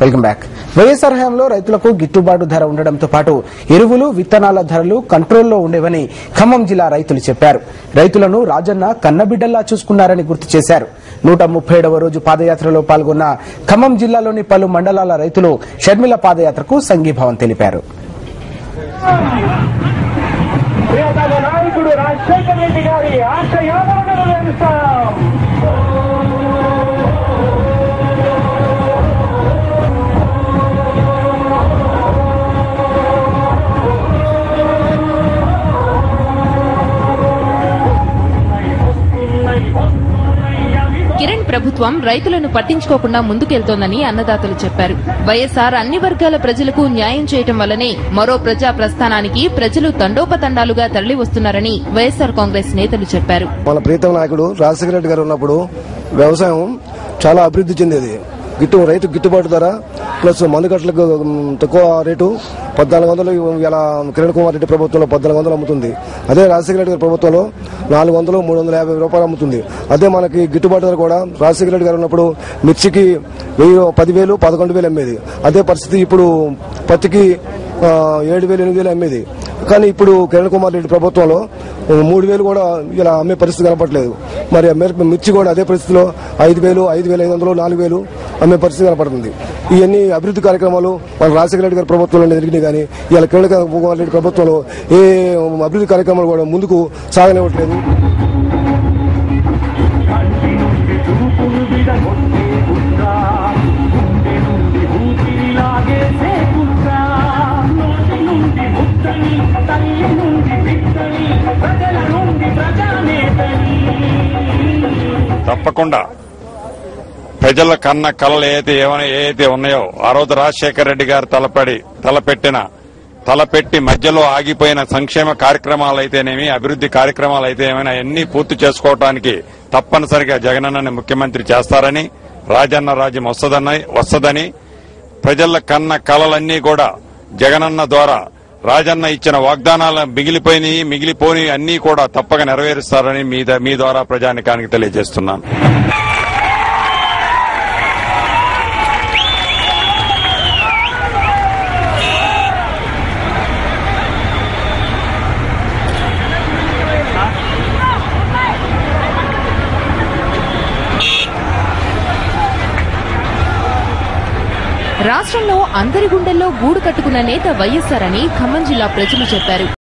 welcome back YSR హయాంలో రైతులకు గిట్టుబాటు ధర ఉండడంతో పాటు ఎరువులు విత్తనాల ధరలు కంట్రోల్లో ఉండేవని ఖమ్మం జిల్లా రైతులు చెప్పారు రైతులను రాజన్న కన్నబిడ్డల్లా చూసుకున్నారని గుర్తు చేశారు నూట ముప్పై ఏడవ రోజు పాదయాత్రలో పాల్గొన్న ఖమ్మం జిల్లాలోని పలు మండలాల రైతులు షర్మిల పాదయాత్రకు సంఘీభావం తెలిపారు ప్రియతమ నాయకుడు రాజశేఖర రెడ్డి గారి ఆశయాలను నెరవేరుస్తాం కిరణ్ ప్రభుత్వం రైతులను పట్టించుకోకుండా ముందుకెళ్తోందని అన్నదాతలు చెప్పారు వైఎస్ఆర్ అన్ని వర్గాల ప్రజలకు న్యాయం చేయటం వల్లనే మరో ప్రజా ప్రస్థానానికి ప్రజలు తండోపతండాలుగా తరలి వస్తున్నారని వైఎస్ఆర్ కాంగ్రెస్ నేతలు చెప్పారు మన ప్రీతం నాయకుడు రాజశేఖర రెడ్డి గారు ఉన్నప్పుడు వ్యవసాయం చాలా అభివృద్ధి చెందేది గిట్టు రైతు గిట్టుబాటు ధర ప్లస్ మందుకట్లకు తక్కువ రేటు పద్నాలుగు వందలు ఇలా కిరణ్ కుమార్ రెడ్డి ప్రభుత్వంలో పద్నాలుగు వందలు అమ్ముతుంది అదే రాజశేఖర రెడ్డి గారి ప్రభుత్వంలో నాలుగు వందలు మూడు వందల యాభై రూపాయలు అమ్ముతుంది అదే మనకి గిట్టుబాటు ధర కూడా రాజశేఖర రెడ్డి గారు ఉన్నప్పుడు మిర్చికి వెయ్యి పదివేలు పదకొండు వేలు అమ్మేది అదే పరిస్థితి ఇప్పుడు పత్తికి ఆ, ఏడు వేలు ఎనిమిది వేలు అమ్మేది కానీ ఇప్పుడు కిరణ్ కుమార్ రెడ్డి ప్రభుత్వంలో మూడు వేలు కూడా ఇలా అమ్మే పరిస్థితి కనపడలేదు మరి ఆ మేరకు మిర్చి కూడా అదే పరిస్థితిలో ఐదు వేలు ఐదు వేల ఐదు వందలు నాలుగు వేలు అమ్మే పరిస్థితి కనపడుతుంది ఇవన్నీ అభివృద్ధి కార్యక్రమాలు మన రాజశేఖర రెడ్డి గారి ప్రభుత్వంలో జరిగినాయి కానీ ఇవాళ కిరణ్ కుమార్ రెడ్డి ప్రభుత్వంలో ఏ అభివృద్ధి కార్యక్రమాలు కూడా ముందుకు సాగనివ్వట్లేదు కంటి నుండి చూపును విడగొట్టే కుట్ర గుండె నుండి ఊపిరి లాగేసే కుట్ర నోటి నుండి ముద్దని తల్లి నుండి బిడ్డని ప్రజల నుండి ప్రజానేతని తప్పకుండా ప్రజల కన్న కళలు ఏదైతే ఏమైనా ఏదైతే ఉన్నాయో ఆ రోజు రాజశేఖర రెడ్డి గారు తలపడి తలపెట్టిన తలపెట్టి మధ్యలో ఆగిపోయిన సంక్షేమ కార్యక్రమాలు అయితేనేమి అభివృద్ది కార్యక్రమాలు అయితే ఏమైనా అన్ని పూర్తి చేసుకోవడానికి తప్పనిసరిగా జగనన్నని ముఖ్యమంత్రి చేస్తారని రాజన్న రాజ్యం వస్తదని వస్తదని ప్రజల కన్న కళలన్నీ కూడా జగనన్న ద్వారా రాజన్న ఇచ్చిన వాగ్దానాలు మిగిలిపోయినాయి మిగిలిపోని అన్ని కూడా తప్పక నెరవేరుస్తారని మీ ద- మీ ద్వారా ప్రజానికానికి తెలియజేస్తున్నాను రాష్ట్రంలో అందరి గుండెల్లో గూడు కట్టుకున్న నేత వైఎస్ఆర్ అని ఖమ్మం జిల్లా ప్రజలు చెప్పారు